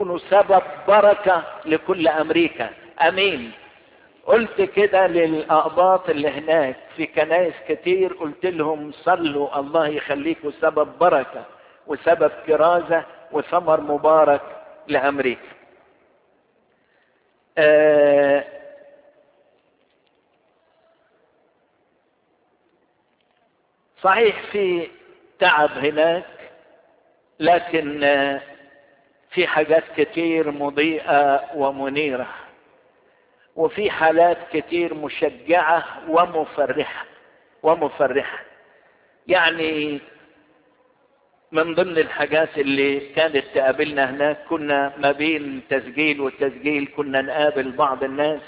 تكونوا سبب بركة لكل أمريكا أمين قلت كده للأقباط اللي هناك في كنائس كتير قلت لهم صلوا الله يخليكم سبب بركة وسبب كرازة وثمر مبارك لأمريكا آه صحيح في تعب هناك لكن في حاجات كتير مضيئة ومنيرة وفي حالات كتير مشجعة ومفرحة ومفرحة يعني من ضمن الحاجات اللي كانت تقابلنا هناك كنا ما بين تسجيل وتسجيل كنا نقابل بعض الناس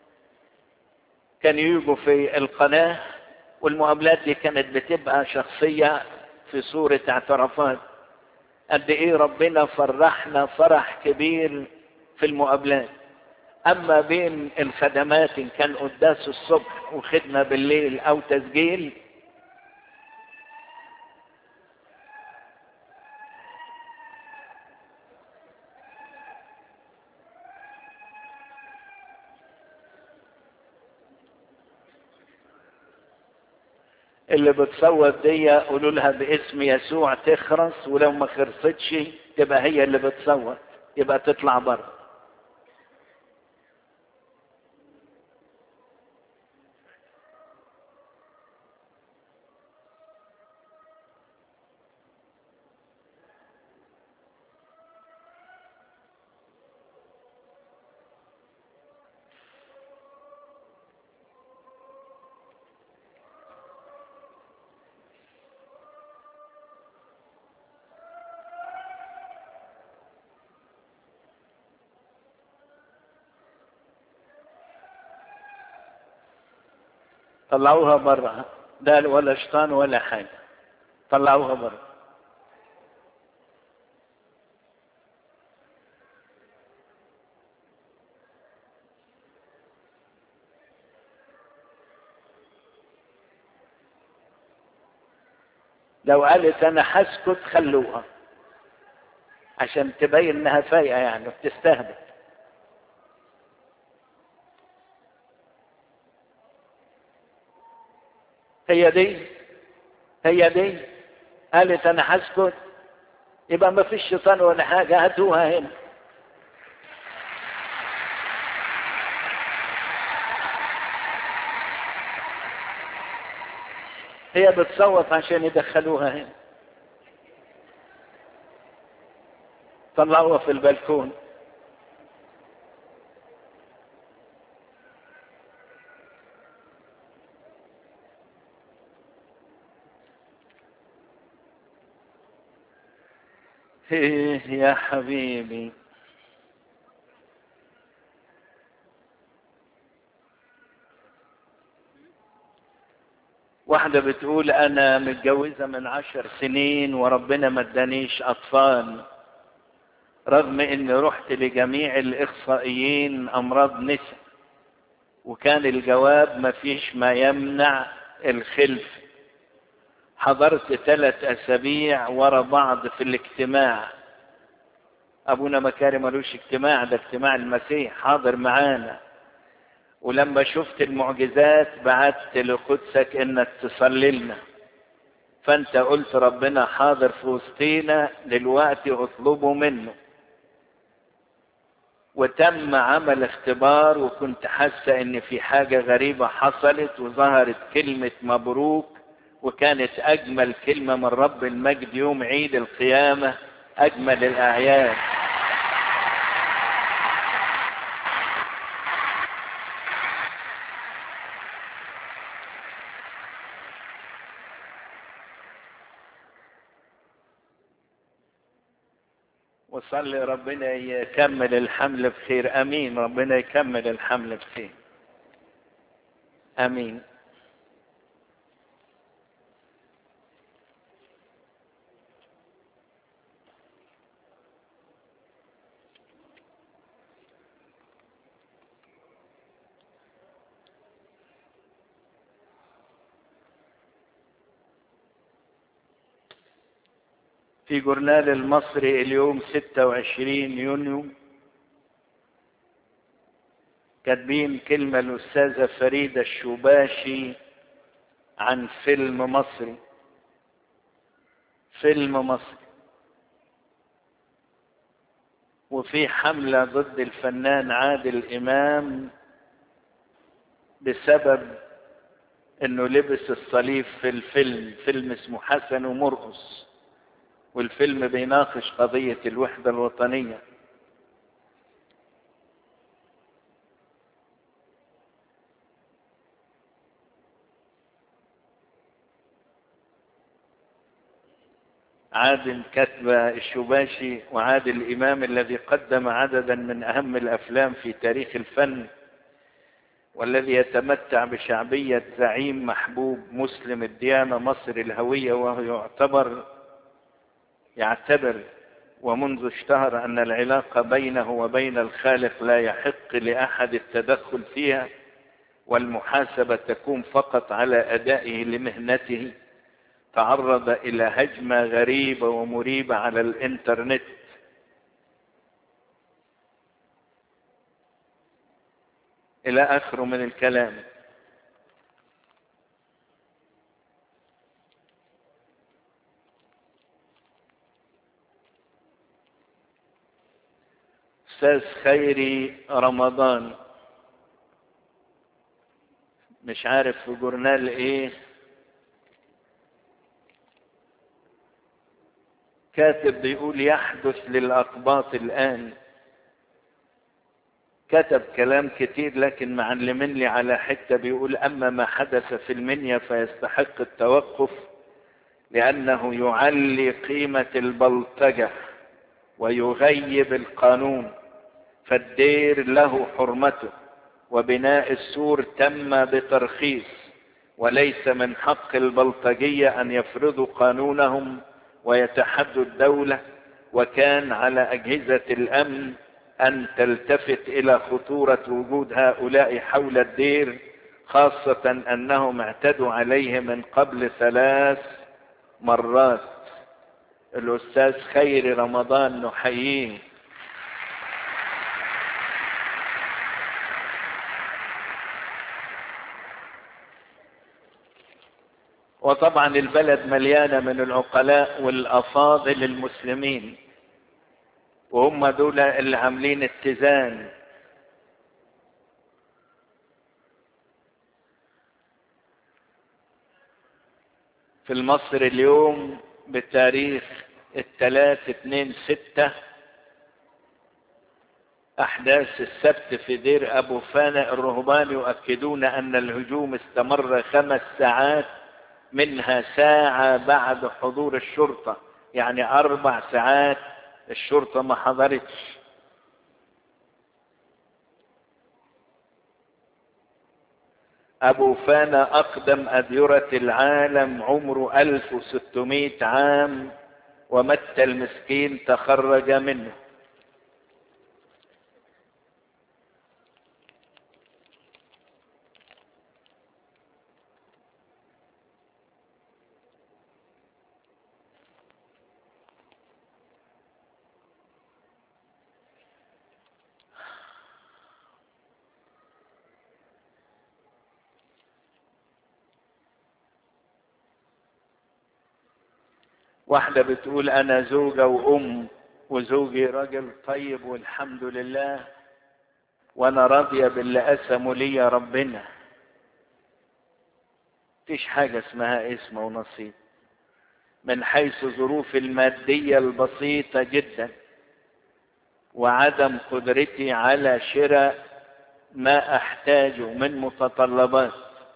كانوا يجوا في القناة والمقابلات دي كانت بتبقى شخصية في صورة اعترافات قد ايه ربنا فرحنا فرح كبير في المقابلات اما بين الخدمات ان كان قداس الصبح وخدمة بالليل او تسجيل اللي بتصوت دي قولوا لها باسم يسوع تخرس ولو ما خرستش تبقى هي اللي بتصوت يبقى تطلع بره طلعوها بره ده ولا شيطان ولا حاجة طلعوها بره لو قالت انا هسكت خلوها عشان تبين انها فايقه يعني وبتستهبل هي دي هي دي قالت انا هسكت يبقى ما فيش شيطان ولا حاجه هاتوها هنا هي بتصوت عشان يدخلوها هنا طلعوها في البلكون ايه يا حبيبي واحدة بتقول أنا متجوزة من عشر سنين وربنا ما ادانيش أطفال رغم إني رحت لجميع الإخصائيين أمراض نساء وكان الجواب ما فيش ما يمنع الخلف حضرت ثلاث أسابيع ورا بعض في الاجتماع أبونا مكارم ملوش اجتماع ده اجتماع المسيح حاضر معانا ولما شفت المعجزات بعت لقدسك انك تصلي لنا فانت قلت ربنا حاضر في وسطينا دلوقتي اطلبه منه وتم عمل اختبار وكنت حاسه ان في حاجه غريبه حصلت وظهرت كلمه مبروك وكانت اجمل كلمه من رب المجد يوم عيد القيامه اجمل الاعياد وصلي ربنا يكمل الحمل بخير امين ربنا يكمل الحمل بخير امين في جورنال المصري اليوم 26 يونيو كاتبين كلمة الأستاذة فريدة الشباشي عن فيلم مصري فيلم مصري وفي حملة ضد الفنان عادل إمام بسبب انه لبس الصليب في الفيلم فيلم اسمه حسن ومرقص والفيلم بيناقش قضية الوحدة الوطنية عادل كتب الشباشي وعادل إمام الذي قدم عددا من أهم الأفلام في تاريخ الفن والذي يتمتع بشعبية زعيم محبوب مسلم الديانة مصر الهوية وهو يعتبر يعتبر ومنذ اشتهر أن العلاقة بينه وبين الخالق لا يحق لأحد التدخل فيها والمحاسبة تكون فقط على أدائه لمهنته تعرض إلى هجمة غريبة ومريبة على الإنترنت إلى آخره من الكلام أستاذ خيري رمضان مش عارف في جورنال ايه كاتب بيقول يحدث للأقباط الآن كتب كلام كتير لكن معلمين لي على حتة بيقول أما ما حدث في المنيا فيستحق التوقف لأنه يعلي قيمة البلطجة ويغيب القانون فالدير له حرمته وبناء السور تم بترخيص وليس من حق البلطجية أن يفرضوا قانونهم ويتحدوا الدولة وكان على أجهزة الأمن أن تلتفت إلى خطورة وجود هؤلاء حول الدير خاصة أنهم اعتدوا عليه من قبل ثلاث مرات الأستاذ خير رمضان نحييه وطبعا البلد مليانة من العقلاء والأفاضل المسلمين وهم دول اللي عاملين اتزان في المصر اليوم بتاريخ الثلاث اتنين ستة أحداث السبت في دير أبو فانا الرهبان يؤكدون أن الهجوم استمر خمس ساعات منها ساعة بعد حضور الشرطة يعني أربع ساعات الشرطة ما حضرتش أبو فانا أقدم أديرة العالم عمره 1600 عام ومتى المسكين تخرج منه واحدة بتقول أنا زوجة وأم وزوجي راجل طيب والحمد لله وأنا راضية باللي قسمه لي ربنا مفيش حاجة اسمها اسم ونصيب من حيث ظروف المادية البسيطة جدا وعدم قدرتي على شراء ما أحتاجه من متطلبات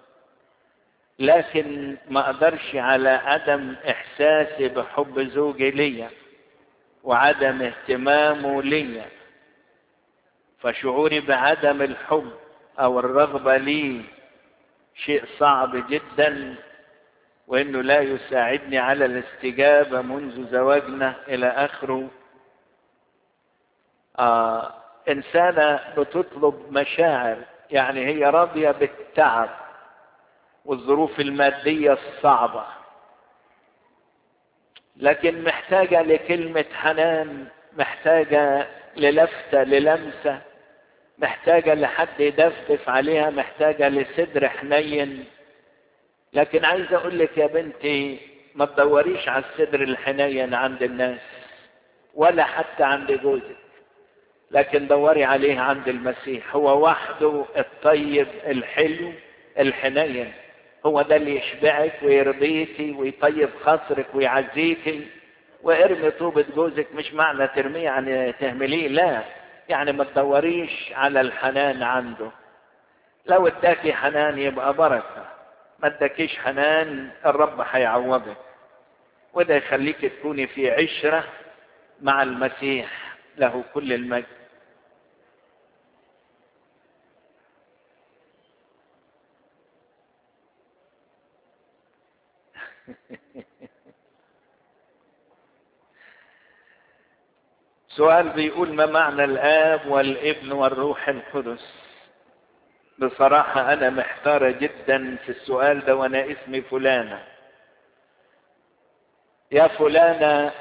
لكن ما اقدرش على عدم احساسي بحب زوجي ليا وعدم اهتمامه ليا فشعوري بعدم الحب او الرغبه لي شيء صعب جدا وانه لا يساعدني على الاستجابه منذ زواجنا الى اخره آه انسانه بتطلب مشاعر يعني هي راضيه بالتعب والظروف المادية الصعبة لكن محتاجة لكلمة حنان محتاجة للفتة للمسة محتاجة لحد يدفدف عليها محتاجة لصدر حنين لكن عايز اقول لك يا بنتي ما تدوريش على الصدر الحنين عند الناس ولا حتى عند جوزك لكن دوري عليه عند المسيح هو وحده الطيب الحلو الحنين هو ده اللي يشبعك ويرضيكي ويطيب خاطرك ويعزيكي وارمي طوبة جوزك مش معنى ترميه يعني تهمليه لا يعني ما تدوريش على الحنان عنده لو اداكي حنان يبقى بركة ما اداكيش حنان الرب هيعوضك وده يخليك تكوني في عشرة مع المسيح له كل المجد سؤال بيقول ما معنى الآب والابن والروح القدس بصراحة أنا محتارة جدا في السؤال ده وأنا اسمي فلانة يا فلانة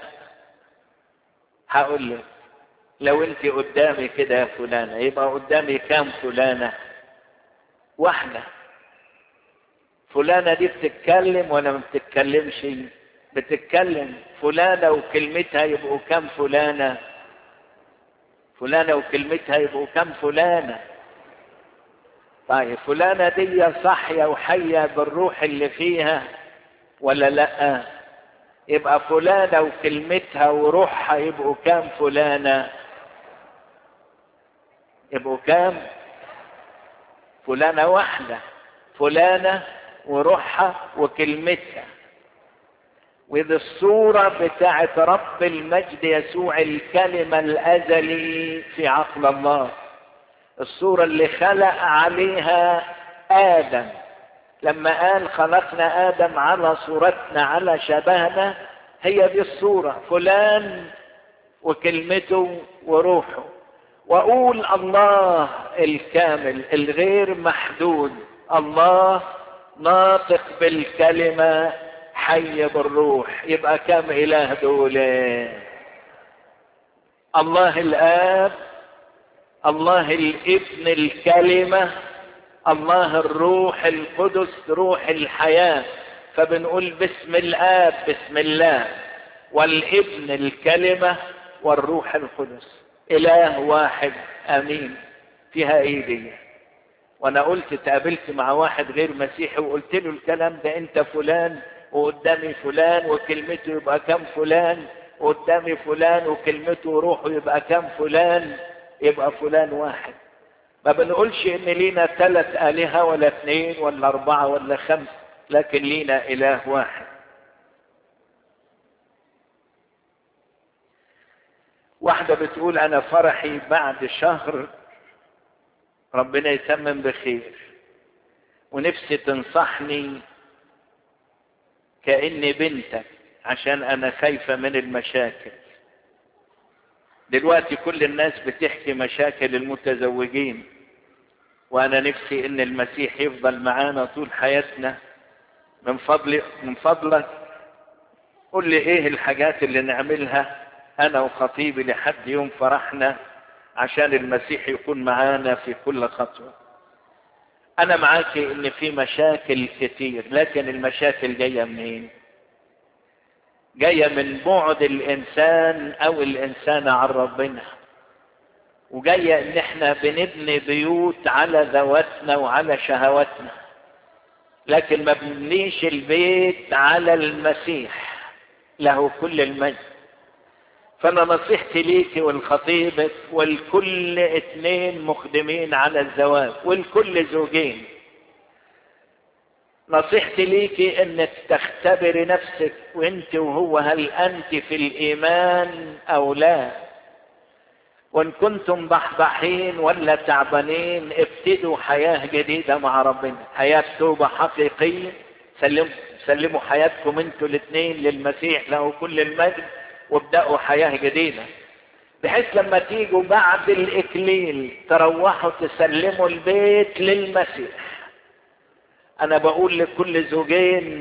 هقول لك لو أنت قدامي كده يا فلانة يبقى قدامي كام فلانة واحدة فلانة دي بتتكلم ولا ما بتتكلمش بتتكلم فلانة وكلمتها يبقوا كام فلانة فلانة وكلمتها يبقوا كام فلانة طيب فلانة دي صحية وحية بالروح اللي فيها ولا لا يبقى فلانة وكلمتها وروحها يبقوا كام فلانة يبقوا كام فلانة واحدة فلانة وروحها وكلمتها وذي الصورة بتاعت رب المجد يسوع الكلمة الأزلي في عقل الله الصورة اللي خلق عليها آدم لما قال خلقنا آدم على صورتنا على شبهنا هي دي الصورة فلان وكلمته وروحه وأقول الله الكامل الغير محدود الله ناطق بالكلمة حي بالروح يبقى كم إله دول الله الآب الله الابن الكلمة الله الروح القدس روح الحياة فبنقول باسم الآب بسم الله والابن الكلمة والروح القدس إله واحد أمين فيها إيه دي وأنا قلت تقابلت مع واحد غير مسيحي وقلت له الكلام ده أنت فلان وقدامي فلان وكلمته يبقى كم فلان وقدامي فلان وكلمته وروحه يبقى كم فلان يبقى فلان واحد ما بنقولش ان لينا ثلاث آلهة ولا اثنين ولا أربعة ولا خمسة لكن لينا إله واحد واحدة بتقول أنا فرحي بعد شهر ربنا يتمم بخير ونفسي تنصحني كأني بنتك عشان أنا خايفة من المشاكل دلوقتي كل الناس بتحكي مشاكل المتزوجين وانا نفسي ان المسيح يفضل معانا طول حياتنا من فضل من فضلك قل لي ايه الحاجات اللي نعملها انا وخطيبي لحد يوم فرحنا عشان المسيح يكون معانا في كل خطوة انا معاكي ان في مشاكل كتير لكن المشاكل جاية منين جاية من بعد الإنسان أو الإنسانة عن ربنا وجاية إن إحنا بنبني بيوت على ذواتنا وعلى شهواتنا لكن ما بنبنيش البيت على المسيح له كل المجد فأنا نصيحتي ليكي والخطيبك والكل اتنين مخدمين على الزواج والكل زوجين نصيحتي ليكي انك تختبري نفسك وانت وهو هل انت في الايمان او لا وان كنتم بحبحين ولا تعبانين ابتدوا حياة جديدة مع ربنا حياة توبة حقيقية سلموا سلموا حياتكم انتوا الاثنين للمسيح له كل المجد وابدأوا حياة جديدة بحيث لما تيجوا بعد الاكليل تروحوا تسلموا البيت للمسيح انا بقول لكل زوجين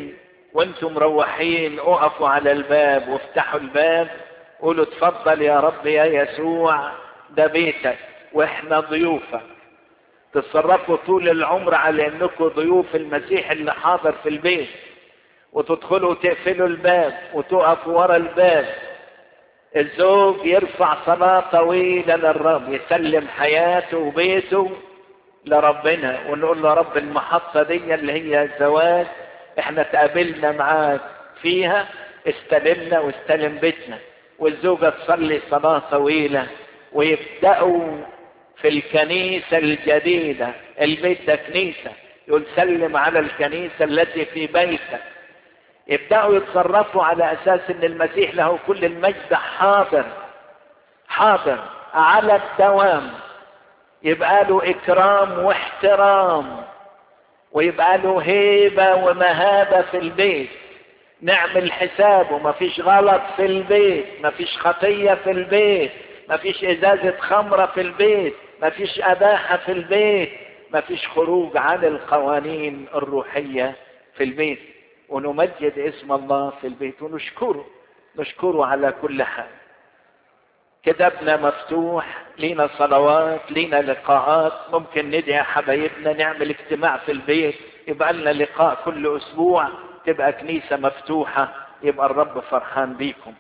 وانتم مروحين اقفوا على الباب وافتحوا الباب قولوا اتفضل يا رب يا يسوع ده بيتك واحنا ضيوفك تتصرفوا طول العمر على انكم ضيوف المسيح اللي حاضر في البيت وتدخلوا وتقفلوا الباب وتقفوا ورا الباب الزوج يرفع صلاة طويلة للرب يسلم حياته وبيته لربنا ونقول له رب المحطة دي اللي هي الزواج احنا تقابلنا معاك فيها استلمنا واستلم بيتنا والزوجة تصلي صلاة طويلة ويبدأوا في الكنيسة الجديدة البيت ده كنيسة يقول سلم على الكنيسة التي في بيتك يبدأوا يتصرفوا على أساس أن المسيح له كل المجد حاضر حاضر على الدوام يبقى له إكرام واحترام ويبقى له هيبة ومهابة في البيت نعمل حسابه مفيش غلط في البيت مفيش خطية في البيت مفيش إزازة خمرة في البيت مفيش أباحة في البيت مفيش خروج عن القوانين الروحية في البيت ونمجد اسم الله في البيت ونشكره نشكره على كل حال كتابنا مفتوح لينا صلوات لينا لقاءات ممكن ندعي حبايبنا نعمل اجتماع في البيت يبقى لنا لقاء كل اسبوع تبقى كنيسة مفتوحة يبقى الرب فرحان بيكم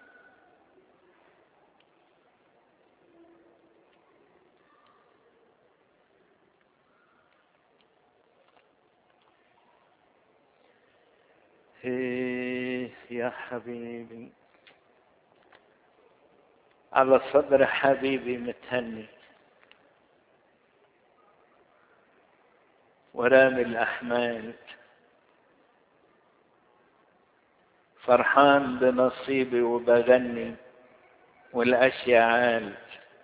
إيه يا حبيبي على صدر حبيبي متهني ورامي الأحمال فرحان بنصيبي وبغني والأشياء عال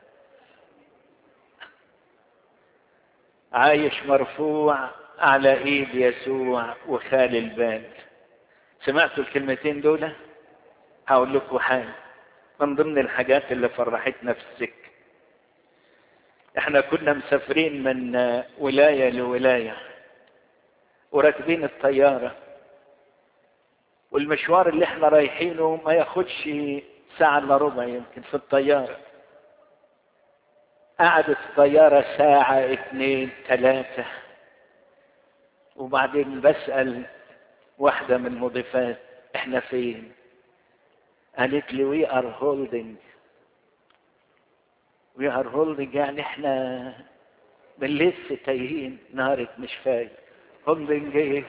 عايش مرفوع على ايد يسوع وخالي البال سمعتوا الكلمتين دول هقول لكم حاجه من ضمن الحاجات اللي فرحتنا في السكه احنا كنا مسافرين من ولايه لولايه وراكبين الطياره والمشوار اللي احنا رايحينه ما ياخدش ساعه الا ربع يمكن في الطياره قعدت الطياره ساعه اتنين تلاته وبعدين بسال واحدة من المضيفات احنا فين قالت لي وي ار هولدنج وي ار هولدنج يعني احنا بنلف تايهين نهارك مش فايق هولدنج ايه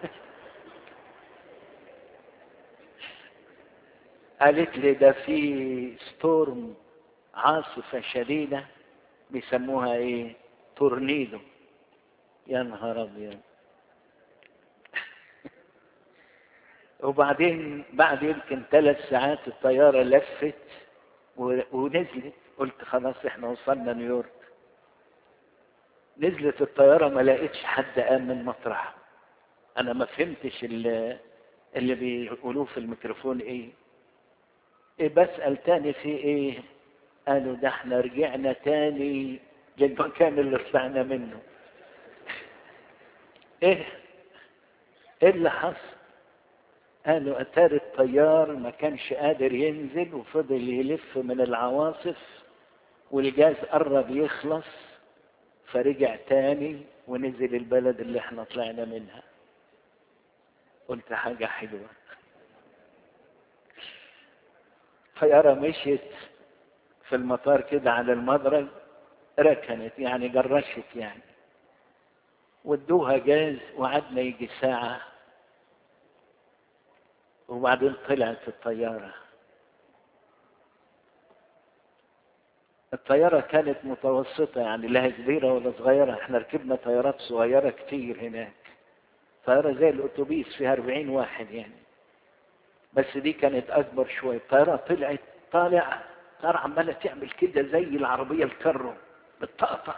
قالت لي ده في ستورم عاصفة شديدة بيسموها ايه تورنيدو يا نهار ابيض وبعدين بعد يمكن ثلاث ساعات الطيارة لفت ونزلت قلت خلاص احنا وصلنا نيويورك نزلت الطيارة ما لقيتش حد قام من مطرحه انا ما فهمتش اللي, اللي بيقولوه في الميكروفون ايه ايه بسأل تاني في ايه قالوا ده احنا رجعنا تاني للمكان اللي طلعنا منه ايه ايه اللي حصل قالوا اتاري الطيار ما كانش قادر ينزل وفضل يلف من العواصف والجاز قرب يخلص فرجع تاني ونزل البلد اللي احنا طلعنا منها قلت حاجة حلوة طيارة مشيت في المطار كده على المدرج ركنت يعني جرشت يعني ودوها جاز وقعدنا يجي ساعة وبعدين طلعت الطيارة الطيارة كانت متوسطة يعني لا كبيرة ولا صغيرة احنا ركبنا طيارات صغيرة كتير هناك طيارة زي الأتوبيس فيها 40 واحد يعني بس دي كانت أكبر شوية الطيارة طلعت طالع طيارة عمالة تعمل كده زي العربية الكرو بالطقطق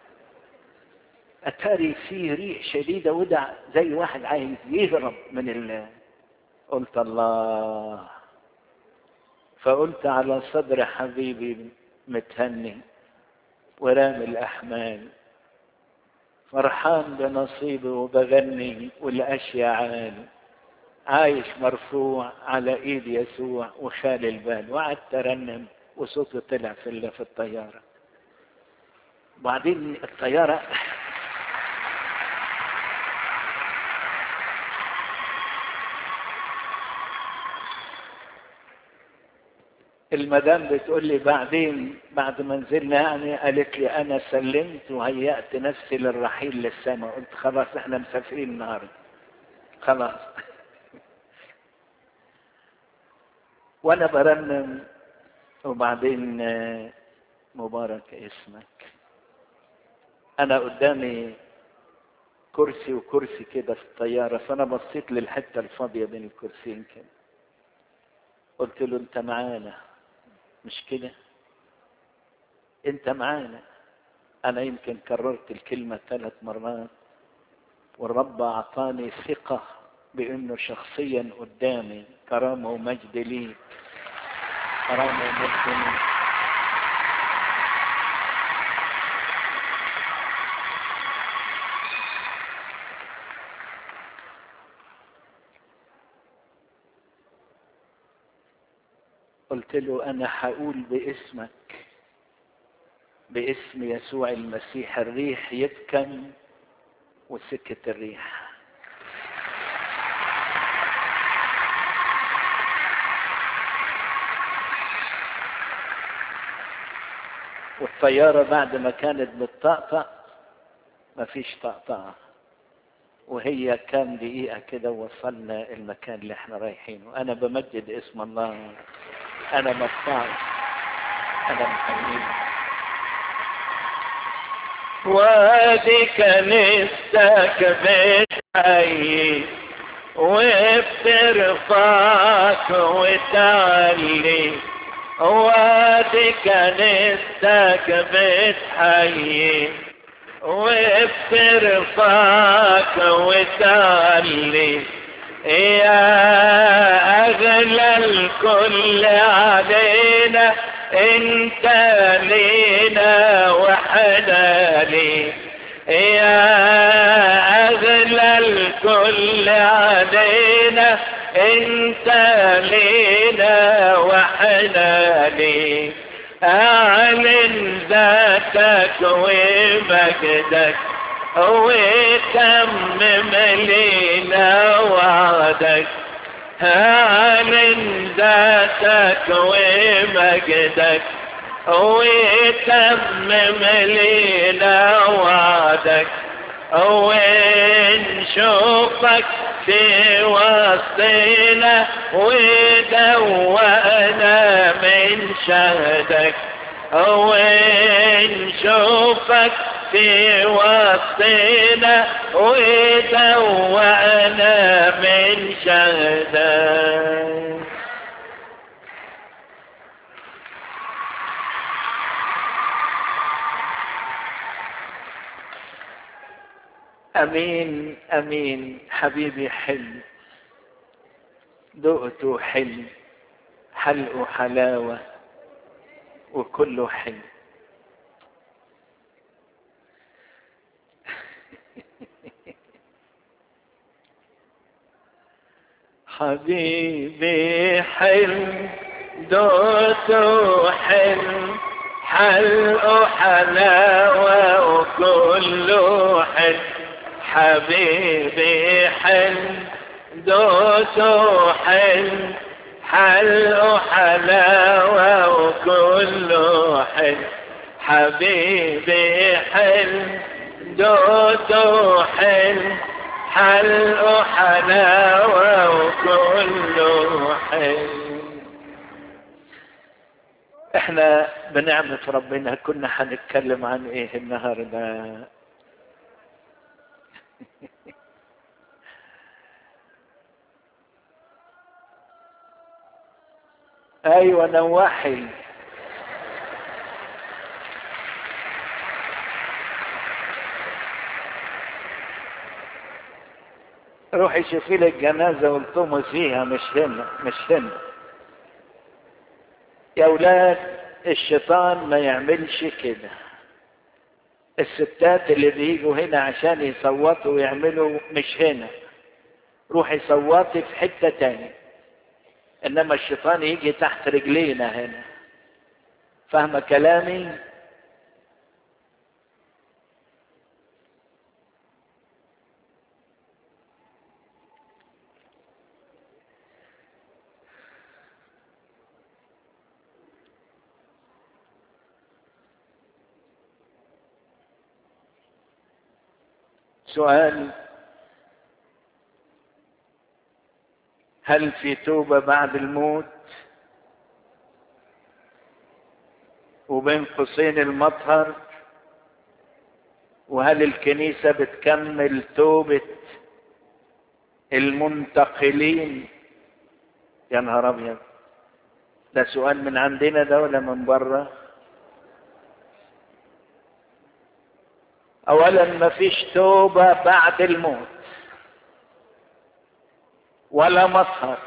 أتاري فيه ريح شديدة ودع زي واحد عايز يهرب من ال قلت الله فقلت على صدر حبيبي متهني ورامي الأحمال فرحان بنصيبي وبغني والأشياء عالي عايش مرفوع على ايد يسوع وخال البال وقعدت ارنم وصوته طلع في في الطياره وبعدين الطياره المدام بتقول لي بعدين بعد ما نزلنا يعني قالت لي انا سلمت وهيأت نفسي للرحيل للسماء قلت خلاص احنا مسافرين النهارده خلاص وانا برنم وبعدين مبارك اسمك انا قدامي كرسي وكرسي كده في الطيارة فانا بصيت للحتة الفاضية بين الكرسيين كده قلت له انت معانا مش كده انت معانا انا يمكن كررت الكلمة ثلاث مرات والرب اعطاني ثقة بانه شخصيا قدامي كرامة ومجد لي كرامة ومجد لي قلت له انا هقول باسمك باسم يسوع المسيح الريح يبكم وسكت الريح والطيارة بعد ما كانت بتطقطق مفيش طقطقة وهي كام دقيقة كده وصلنا المكان اللي احنا رايحينه أنا بمجد اسم الله أنا مقطع أنا محمد وادي كنيستك بتحيي وبترفعك وتعلي وادي كنيستك بتحيي وبترفعك وتعلي يا أغلى الكل علينا انت لينا وحنا لي يا أغلى الكل علينا انت لينا وحنا لي اعلن ذاتك ومجدك وتمم لينا وعدك اعلن ذاتك ومجدك وتمم لينا وعدك ونشوفك في وسطنا ودوقنا من شهدك ونشوفك في وسطنا ودوقنا من شهدك امين امين حبيبي حلم دقته حلم حلقه حلاوه وكله حلم حبيبي حلم دوته حلم حلقه حلاوة وكله حلم حبيبي حلم دوته حلم حلقه حلاوة وكله حلم حبيبي حلم دوته حلم حلقه حلاوة وكله حلم احنا بنعمة ربنا كنا هنتكلم عن ايه النهاردة ايوه نواحي روحي شوفي لك جنازة والتمس فيها مش هنا مش هنا يا اولاد الشيطان ما يعملش كده الستات اللي بيجوا هنا عشان يصوتوا ويعملوا مش هنا روحي صوتي في حتة تاني انما الشيطان يجي تحت رجلينا هنا فاهمة كلامي سؤال هل في توبة بعد الموت وبين قوسين المطهر وهل الكنيسة بتكمل توبة المنتقلين يا نهار أبيض ده سؤال من عندنا ده ولا من بره اولا ما فيش توبة بعد الموت ولا مطهر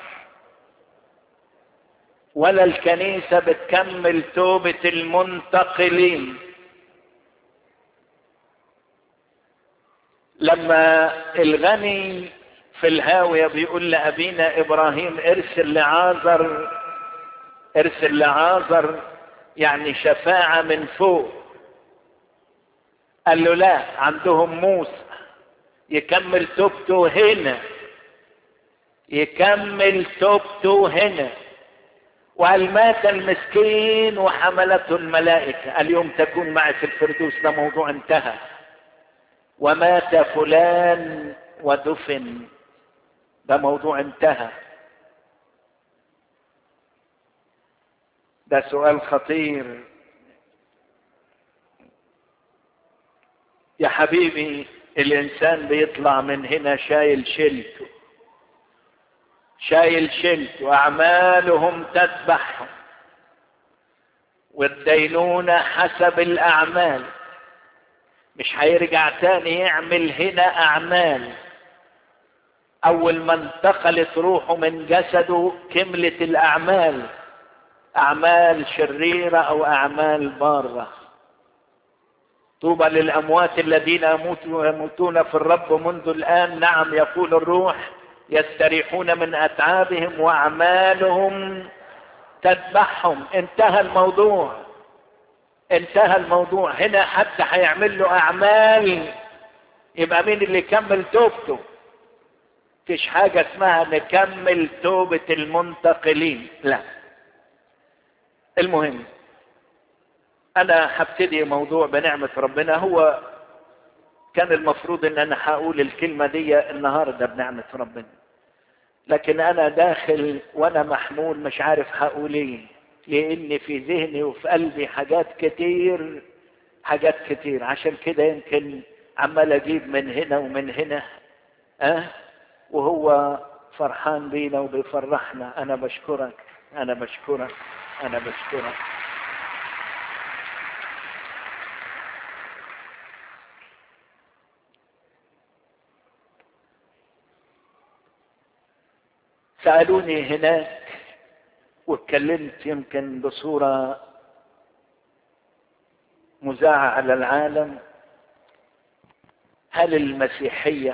ولا الكنيسة بتكمل توبة المنتقلين لما الغني في الهاوية بيقول لأبينا إبراهيم ارسل لعازر ارسل لعازر يعني شفاعة من فوق قال له لا عندهم موسى يكمل توبته هنا يكمل توبته هنا وقال مات المسكين وحملته الملائكة اليوم تكون معي في الفردوس ده موضوع انتهى ومات فلان ودفن ده موضوع انتهى ده سؤال خطير يا حبيبي الانسان بيطلع من هنا شايل شيلته شايل شيلته واعمالهم تذبحهم والدينونة حسب الاعمال مش هيرجع تاني يعمل هنا اعمال اول ما انتقلت روحه من جسده كملت الاعمال اعمال شريرة او اعمال بارة طوبى للاموات الذين يموتون في الرب منذ الان نعم يقول الروح يستريحون من اتعابهم واعمالهم تذبحهم انتهى الموضوع انتهى الموضوع هنا حتى هيعمل له اعمال يبقى مين اللي يكمل توبته فيش حاجة اسمها نكمل توبة المنتقلين لا المهم انا هبتدي موضوع بنعمة ربنا هو كان المفروض ان انا هقول الكلمة دي النهاردة بنعمة ربنا لكن انا داخل وانا محمول مش عارف هقول ايه لان في ذهني وفي قلبي حاجات كتير حاجات كتير عشان كده يمكن عمال اجيب من هنا ومن هنا اه وهو فرحان بينا وبيفرحنا انا بشكرك انا بشكرك انا بشكرك سألوني هناك واتكلمت يمكن بصورة مذاعة على العالم هل المسيحية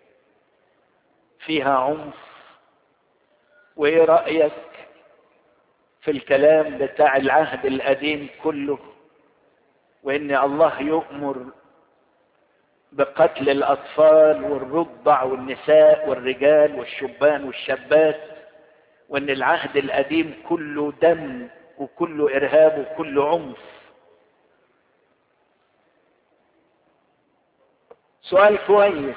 فيها عنف وايه رأيك في الكلام بتاع العهد القديم كله وان الله يؤمر بقتل الاطفال والرضع والنساء والرجال والشبان والشابات وان العهد القديم كله دم وكله ارهاب وكله عنف سؤال كويس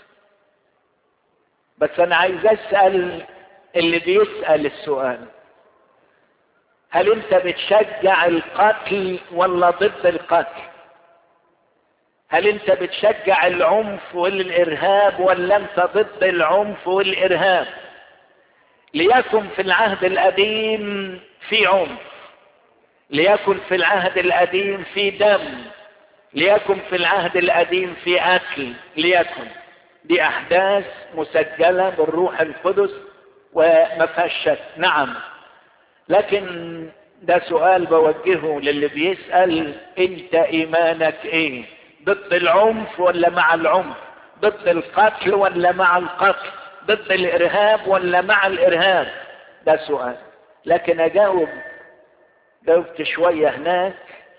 بس انا عايز اسال اللي بيسال السؤال هل انت بتشجع القتل ولا ضد القتل هل انت بتشجع العنف والارهاب ولا انت ضد العنف والارهاب ليكن في العهد القديم في عنف ليكن في العهد القديم في دم ليكن في العهد القديم في اكل ليكن دي احداث مسجله بالروح القدس وما فيهاش شك نعم لكن ده سؤال بوجهه للي بيسال انت ايمانك ايه ضد العنف ولا مع العنف ضد القتل ولا مع القتل ضد الارهاب ولا مع الارهاب ده سؤال لكن اجاوب جاوبت شوية هناك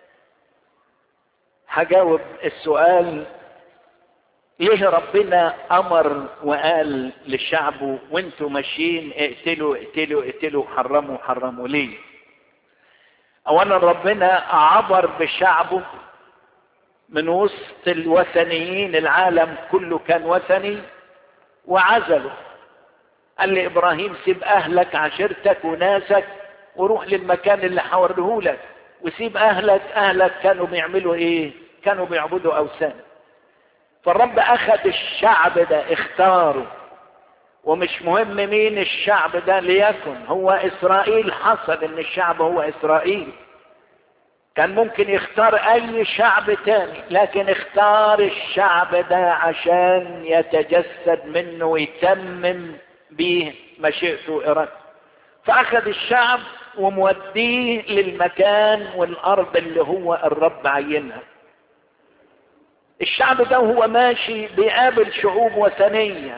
هجاوب السؤال ليه ربنا امر وقال لشعبه وانتوا ماشيين اقتلوا اقتلوا اقتلوا حرموا حرموا ليه اولا ربنا عبر بشعبه من وسط الوثنيين العالم كله كان وثني وعزله قال لابراهيم سيب اهلك عشيرتك وناسك وروح للمكان اللي حوريه لك وسيب اهلك اهلك كانوا بيعملوا ايه كانوا بيعبدوا اوثان فالرب اخذ الشعب ده اختاره ومش مهم مين الشعب ده ليكن هو اسرائيل حصل ان الشعب هو اسرائيل كان ممكن يختار اي شعب تاني لكن اختار الشعب ده عشان يتجسد منه ويتمم به مشيئته وارادته فاخذ الشعب وموديه للمكان والارض اللي هو الرب عينها الشعب ده هو ماشي بيقابل شعوب وثنيه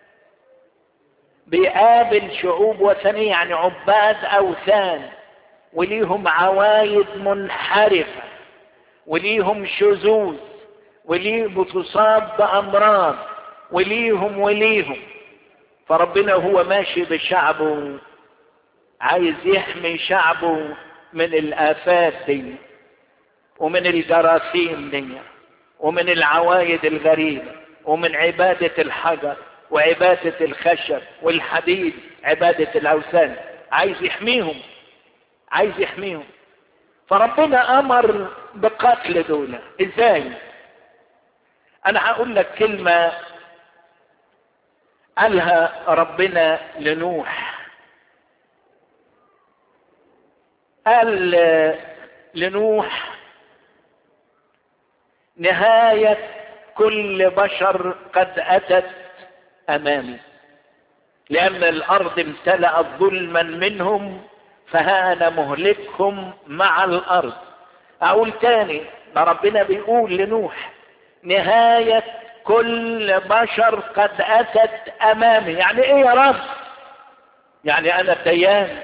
بيقابل شعوب وثنيه يعني عباد اوثان وليهم عوايد منحرفه وليهم شذوذ وليهم تصاب بامراض وليهم وليهم فربنا هو ماشي بشعبه عايز يحمي شعبه من الآفات دي ومن الجراثيم دي ومن العوايد الغريبة ومن عبادة الحجر وعبادة الخشب والحديد عبادة الأوثان عايز يحميهم عايز يحميهم فربنا أمر بقتل دول إزاي أنا هقول لك كلمة قالها ربنا لنوح قال لنوح نهاية كل بشر قد أتت أمامي لأن الأرض امتلأت ظلما منهم فها أنا مهلكهم مع الأرض أقول تاني ده ربنا بيقول لنوح نهاية كل بشر قد أتت أمامي يعني إيه يا رب يعني أنا الديان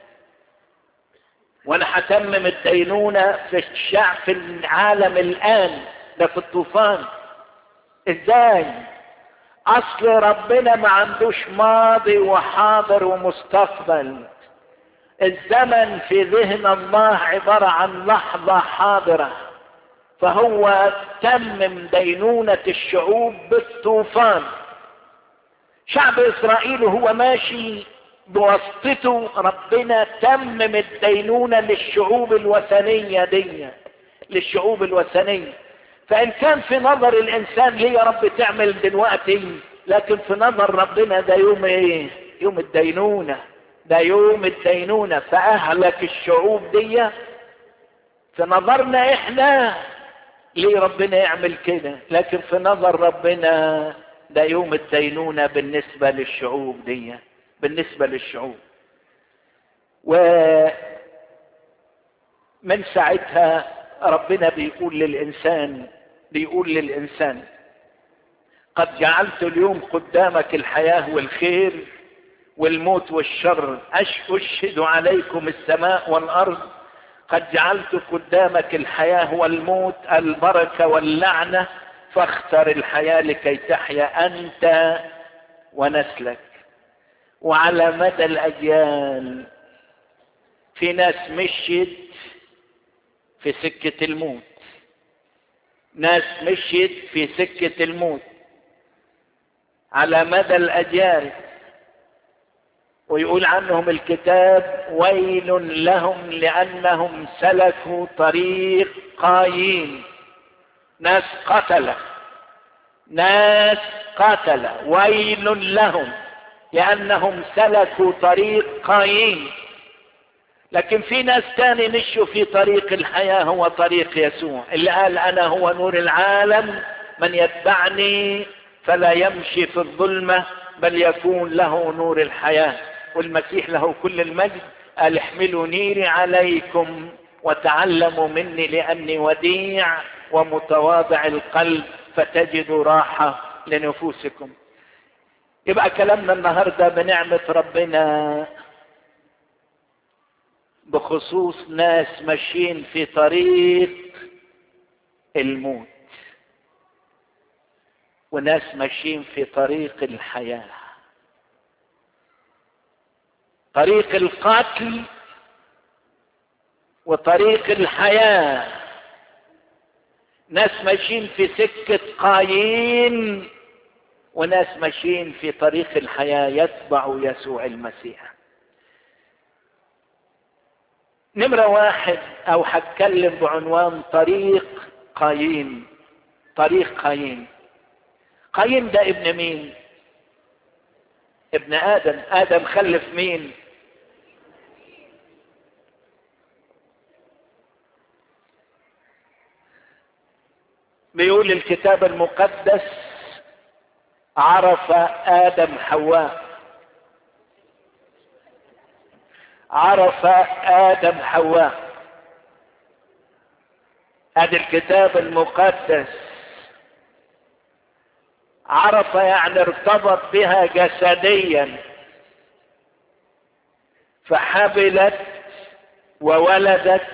وانا هتمم الدينونة في الشعب في العالم الان ده في الطوفان ازاي اصل ربنا ما عندوش ماضي وحاضر ومستقبل الزمن في ذهن الله عبارة عن لحظة حاضرة فهو تمم دينونة الشعوب بالطوفان شعب اسرائيل هو ماشي بواسطته ربنا تمم الدينونة للشعوب الوثنية دي للشعوب الوثنية فإن كان في نظر الإنسان ليه يا رب تعمل دلوقتي لكن في نظر ربنا ده يوم إيه؟ يوم الدينونة ده يوم الدينونة فأهلك الشعوب دي في نظرنا إحنا ليه ربنا يعمل كده لكن في نظر ربنا ده يوم الدينونة بالنسبة للشعوب دي بالنسبة للشعوب ومن ساعتها ربنا بيقول للإنسان بيقول للإنسان قد جعلت اليوم قدامك الحياة والخير والموت والشر أشهد عليكم السماء والأرض قد جعلت قدامك الحياة والموت البركة واللعنة فاختر الحياة لكي تحيا أنت ونسلك وعلى مدى الأجيال في ناس مشيت في سكة الموت ناس مشيت في سكة الموت على مدى الأجيال ويقول عنهم الكتاب ويل لهم لأنهم سلكوا طريق قايين ناس قتل ناس قتل ويل لهم لأنهم سلكوا طريق قايين لكن في ناس تاني مشوا في طريق الحياة هو طريق يسوع اللي قال أنا هو نور العالم من يتبعني فلا يمشي في الظلمة بل يكون له نور الحياة والمسيح له كل المجد قال احملوا نيري عليكم وتعلموا مني لأني وديع ومتواضع القلب فتجدوا راحة لنفوسكم يبقى كلامنا النهارده بنعمه ربنا بخصوص ناس ماشيين في طريق الموت وناس ماشيين في طريق الحياه طريق القتل وطريق الحياه ناس ماشيين في سكه قايين وناس ماشيين في طريق الحياه يتبع يسوع المسيح نمرة واحد أو هتكلم بعنوان طريق قايين طريق قايين قايين ده ابن مين؟ ابن آدم آدم خلف مين؟ بيقول الكتاب المقدس عرف آدم حواء عرف آدم حواء هذا الكتاب المقدس عرف يعني ارتبط بها جسديا فحبلت وولدت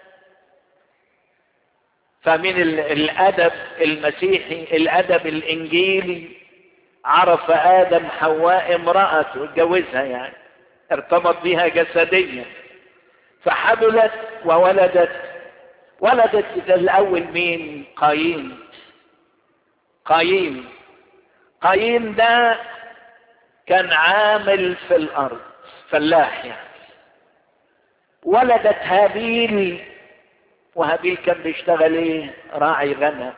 فمن الادب المسيحي الادب الانجيلي عرف ادم حواء امرأته اتجوزها يعني ارتبط بها جسديا فحبلت وولدت ولدت الاول مين قايين قايين قايين ده كان عامل في الارض فلاح يعني ولدت هابيل وهابيل كان بيشتغل ايه راعي غنم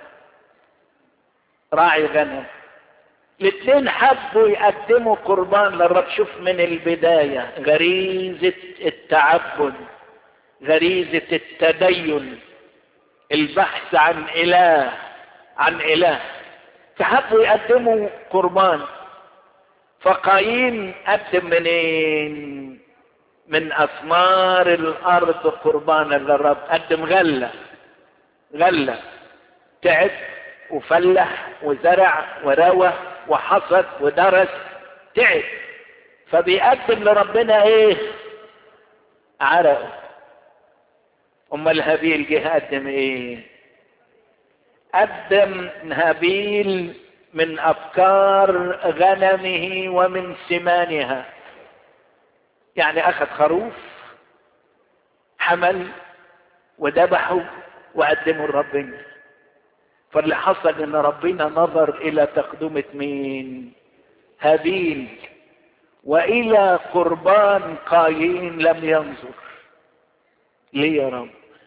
راعي غنم الاثنين حبوا يقدموا قربان للرب شوف من البداية غريزة التعبد غريزة التدين البحث عن إله عن إله فحبوا يقدموا قربان فقايين قدم منين من أثمار الأرض قربانا للرب قدم غلة غلة تعب وفلح وزرع وروى وحصد ودرس تعب فبيقدم لربنا ايه عرقه امال هابيل جه قدم ايه قدم هابيل من ابكار غنمه ومن سمانها يعني اخذ خروف حمل وذبحه وقدمه لربنا فاللي حصل ان ربنا نظر الى تقدمة مين هابيل والى قربان قايين لم ينظر ليه يا رب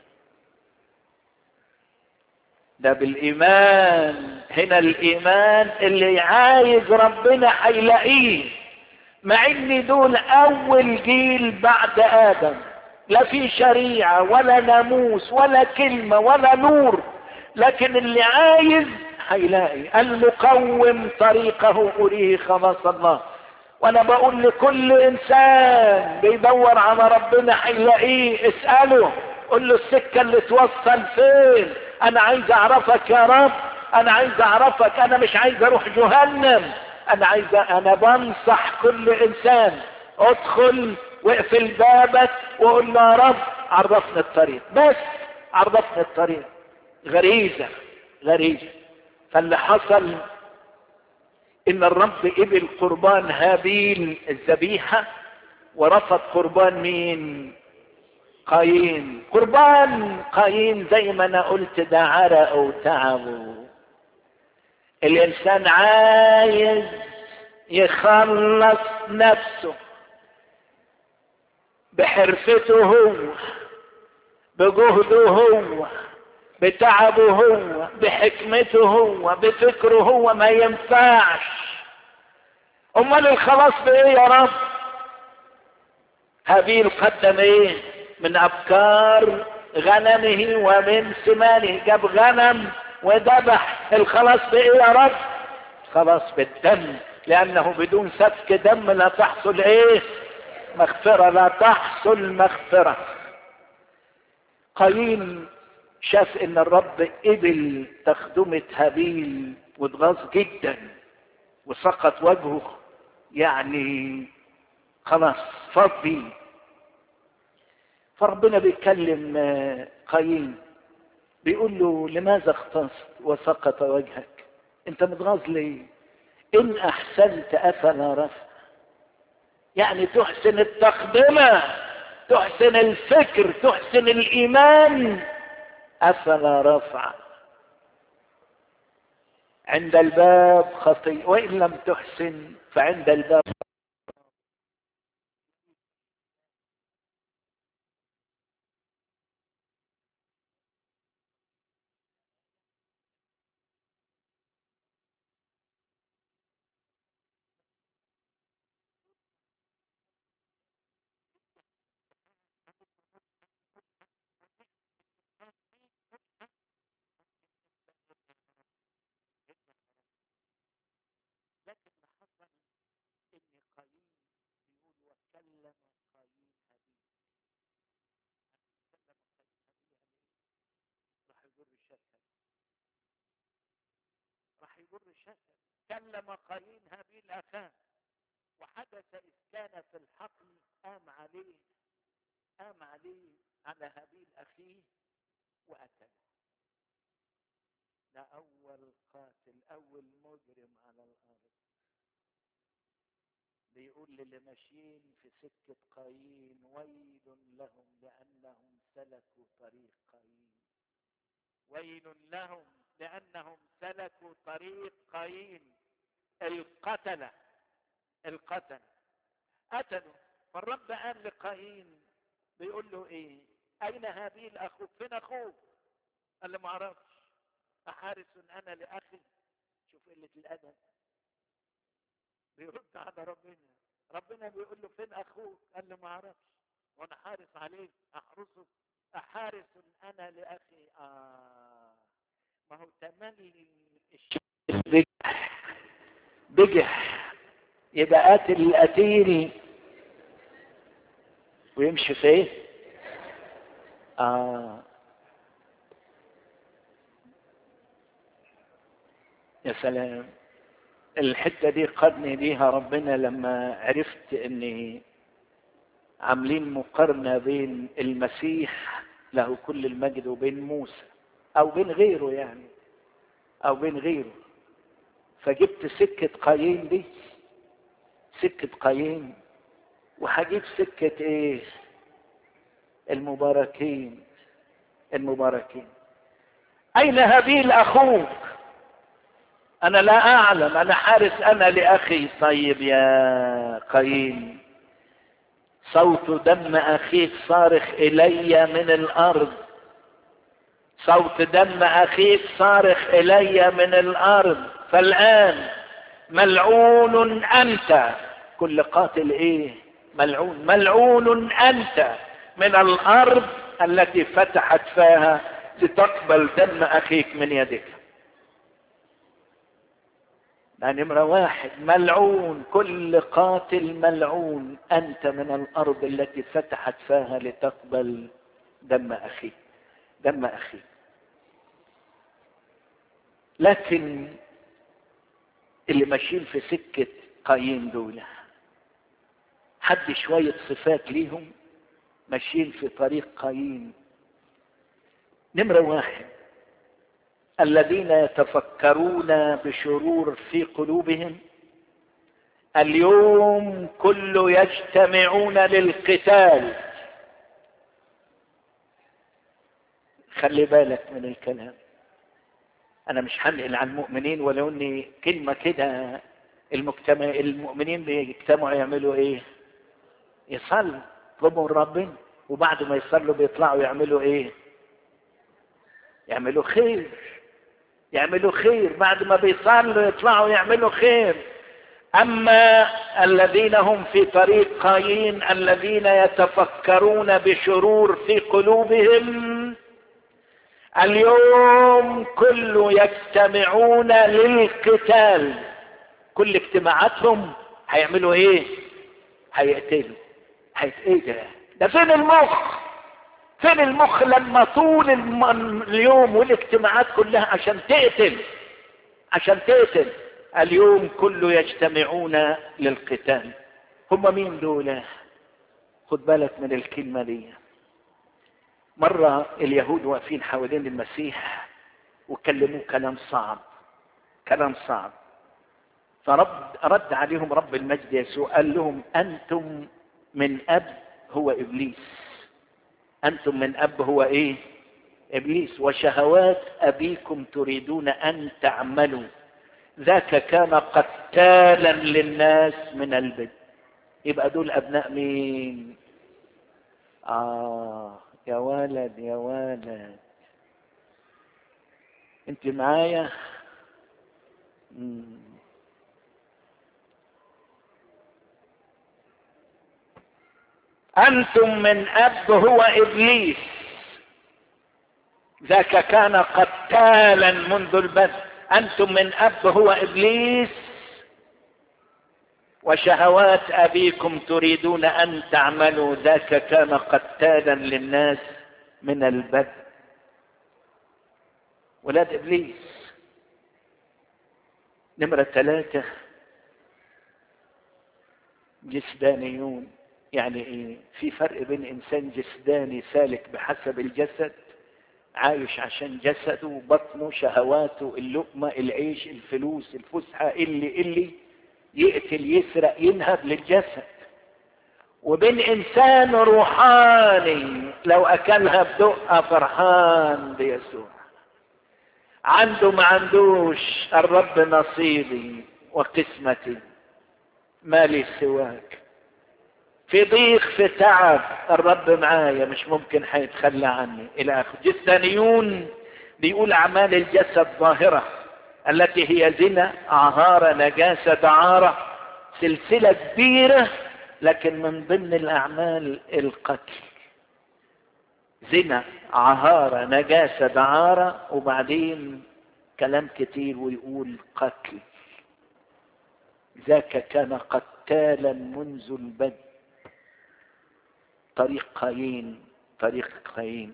ده بالايمان هنا الايمان اللي عايز ربنا هيلاقيه مع ان دول اول جيل بعد ادم لا في شريعه ولا ناموس ولا كلمه ولا نور لكن اللي عايز هيلاقي المقوم طريقه أريه خلاص الله وانا بقول لكل انسان بيدور على ربنا هيلاقيه اسأله قول له السكة اللي توصل فين انا عايز اعرفك يا رب انا عايز اعرفك انا مش عايز اروح جهنم انا عايز انا بنصح كل انسان ادخل واقفل بابك وقول له يا رب عرفني الطريق بس عرفني الطريق غريزة غريزة فاللي حصل ان الرب قبل قربان هابيل الذبيحة ورفض قربان مين قايين قربان قايين زي ما انا قلت ده عرق وتعبه الانسان عايز يخلص نفسه بحرفته هو بجهده هو بتعبه هو بحكمته هو بفكره هو ما ينفعش امال الخلاص بايه يا رب هابيل قدم ايه من ابكار غنمه ومن سمانه جاب غنم وذبح الخلاص بايه يا رب خلاص بالدم لانه بدون سفك دم لا تحصل ايه مغفرة لا تحصل مغفرة قايين شاف ان الرب قبل تخدمة هابيل واتغاظ جدا وسقط وجهه يعني خلاص فضي فربنا بيكلم قايين بيقول له لماذا اختصت وسقط وجهك انت متغاظ ليه ان احسنت افلا رفع يعني تحسن التقدمة تحسن الفكر تحسن الايمان افلا رفع عند الباب خطيئة وان لم تحسن فعند الباب لكن حصل ان قايين بيقول وكلم قايين هابيل كلم قايين هابيل راح يجر الشهر راح يجر الشهر كلم قايين هابيل اخاه وحدث اذ كان في الحقل قام عليه قام عليه على هابيل اخيه وقتله ده اول قاتل اول مجرم على الارض بيقول للي ماشيين في سكة قايين ويل لهم لأنهم سلكوا طريق قايين ويل لهم لأنهم سلكوا طريق قايين القتلة القتلة قتلوا فالرب قال لقايين بيقول له ايه اين هابيل اخوك فين اخوك قال له ما اعرفش احارس انا لاخي شوف قله الادب بيرد على ربنا ربنا بيقول له فين اخوك قال له ما اعرفش وانا حارس عليه احرسه احارس انا لاخي اه ما هو تملي بجح بجح يبقى قاتل القتيل ويمشي في ايه اه يا سلام الحتة دي قدني ليها ربنا لما عرفت اني عاملين مقارنة بين المسيح له كل المجد وبين موسى او بين غيره يعني او بين غيره فجبت سكة قايين دي سكة قايين وهجيب سكة ايه المباركين المباركين اين هابيل اخوك انا لا اعلم انا حارس انا لاخي طيب يا قايين صوت دم اخيك صارخ الي من الارض صوت دم اخيك صارخ الي من الارض فالان ملعون انت كل قاتل ايه ملعون ملعون انت من الارض التي فتحت فاها لتقبل دم اخيك من يدك ده نمرة واحد ملعون كل قاتل ملعون أنت من الأرض التي فتحت فاها لتقبل دم أخيك دم أخيك لكن اللي ماشيين في سكة قايين دول حد شوية صفات ليهم ماشيين في طريق قايين نمرة واحد الذين يتفكرون بشرور في قلوبهم اليوم كله يجتمعون للقتال خلي بالك من الكلام انا مش هنقل عن المؤمنين ولو اني كلمه كده المجتمع المؤمنين بيجتمعوا يعملوا ايه يصلوا يطلبوا من ربنا وبعد ما يصلوا بيطلعوا يعملوا ايه يعملوا خير يعملوا خير بعد ما بيصلوا يطلعوا يعملوا خير اما الذين هم في طريق قايين الذين يتفكرون بشرور في قلوبهم اليوم كله يجتمعون للقتال كل اجتماعاتهم هيعملوا ايه هيقتلوا هيت ايه ده ده فين المخ فين المخ لما طول الم... اليوم والاجتماعات كلها عشان تقتل عشان تقتل اليوم كله يجتمعون للقتال هم مين دول خد بالك من الكلمة دي مرة اليهود واقفين حوالين المسيح وكلموه كلام صعب كلام صعب فرد رد عليهم رب المجد يسوع قال لهم أنتم من أب هو إبليس أنتم من أب هو إيه إبليس وشهوات أبيكم تريدون أن تعملوا ذاك كان قتالا للناس من البدء يبقى دول أبناء مين آه يا ولد يا ولد انت معايا مم. أنتم من أب هو إبليس ذاك كان قتالا منذ البدء أنتم من أب هو إبليس وشهوات أبيكم تريدون أن تعملوا ذاك كان قتالا للناس من البدء ولاد إبليس نمرة ثلاثة جسدانيون يعني ايه في فرق بين انسان جسداني سالك بحسب الجسد عايش عشان جسده بطنه شهواته اللقمة العيش الفلوس الفسحة اللي اللي يقتل يسرق ينهب للجسد وبين انسان روحاني لو اكلها بدقة فرحان بيسوع عنده ما عندوش الرب نصيبي وقسمتي مالي سواك في ضيق في تعب الرب معايا مش ممكن هيتخلى عني الى اخره جسدانيون بيقول اعمال الجسد ظاهره التي هي زنا عهاره نجاسه دعاره سلسله كبيره لكن من ضمن الاعمال القتل زنا عهاره نجاسه دعاره وبعدين كلام كتير ويقول قتل ذاك كان قتالا منذ البدء طريق قايين طريق قايين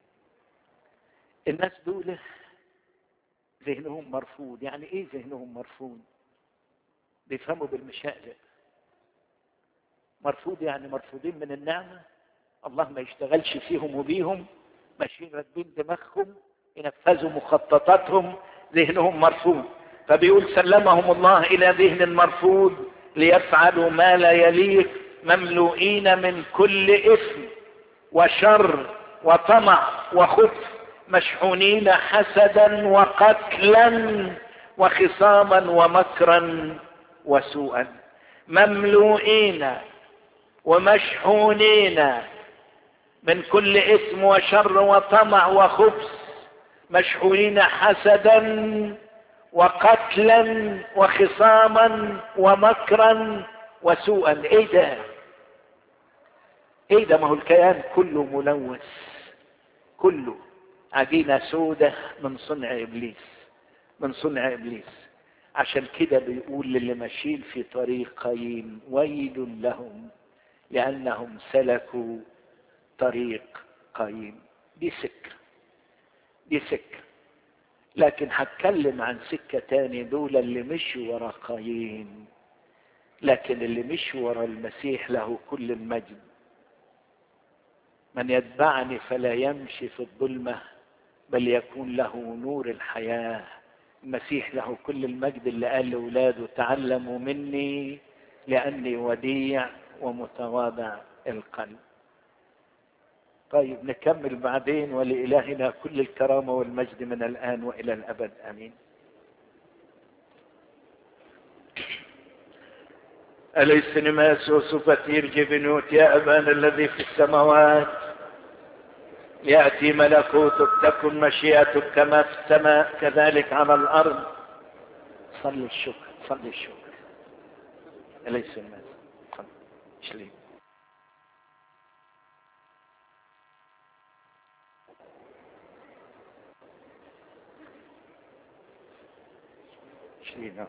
الناس دول ذهنهم مرفوض يعني ايه ذهنهم مرفوض بيفهموا بالمشاقلب مرفوض يعني مرفوضين من النعمة الله ما يشتغلش فيهم وبيهم ماشيين راكبين دماغهم ينفذوا مخططاتهم ذهنهم مرفوض فبيقول سلمهم الله الى ذهن مرفوض ليفعلوا ما لا يليق مملوئين من كل اثم وشر وطمع وخبث مشحونين حسدا وقتلا وخصاما ومكرا وسوءا مملوئين ومشحونين من كل اثم وشر وطمع وخبث مشحونين حسدا وقتلا وخصاما ومكرا وسوءا ايه ده ايه ده ما هو الكيان كله ملوث كله عجينه سودة من صنع ابليس من صنع ابليس عشان كده بيقول للي ماشيين في طريق قايين ويل لهم لانهم سلكوا طريق قايين دي سكه دي سكه لكن هتكلم عن سكه تاني دول اللي مشوا ورا قايين لكن اللي مش ورا المسيح له كل المجد من يتبعني فلا يمشي في الظلمة بل يكون له نور الحياة المسيح له كل المجد اللي قال لأولاده تعلموا مني لأني وديع ومتواضع القلب طيب نكمل بعدين ولإلهنا كل الكرامة والمجد من الآن وإلى الأبد آمين أليس نماس وسفتير جبنوت يا أبانا الذي في السماوات يأتي ملكوتك تكن مشيئتك كما في السماء كذلك على الأرض صلي الشكر صلي الشكر أليس نماس شليم شليم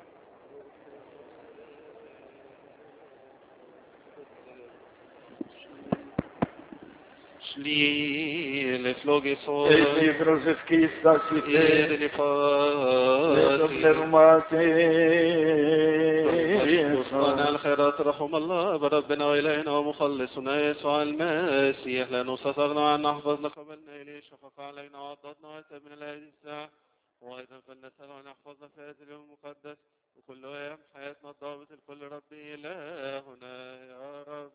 Sli le flogge for Esi brosef kistas i te, Ere le fa صانع الخيرات رحم الله بربنا وإلهنا ومخلصنا يسوع المسيح لأنه سترنا أن نحفظنا قبلنا إليه شفق علينا وعضدنا وأتى من هذه الساعة وأيضا فلنسأل أن يحفظنا في هذا اليوم المقدس وكل أيام حياتنا الضابط الكل ربي إلهنا يا رب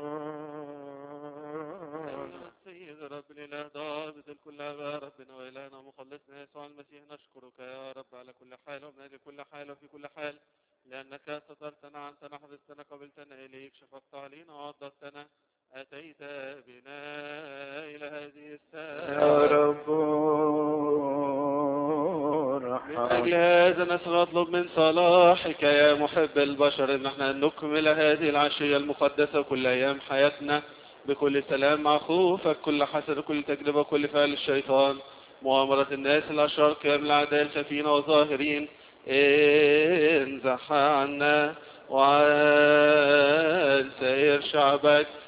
السيد رب الإله ضابط الكل يا ربنا وإلهنا ومخلصنا يسوع المسيح نشكرك يا رب على كل حال ومن أجل كل حال وفي كل حال لأنك سترتنا عنتنا حفظتنا قبلتنا إليك شفقت علينا وعضدتنا أتيت بنا إلى هذه الساعة يا رب من أجل هذا نسأل نطلب من صلاحك يا محب البشر إن احنا نكمل هذه العشية المقدسة كل أيام حياتنا بكل سلام مع خوفك كل حسد كل تجربة كل فعل الشيطان مؤامرة الناس الأشرار قيام الأعداء الخفين وظاهرين انزح عنا وعن سائر شعبك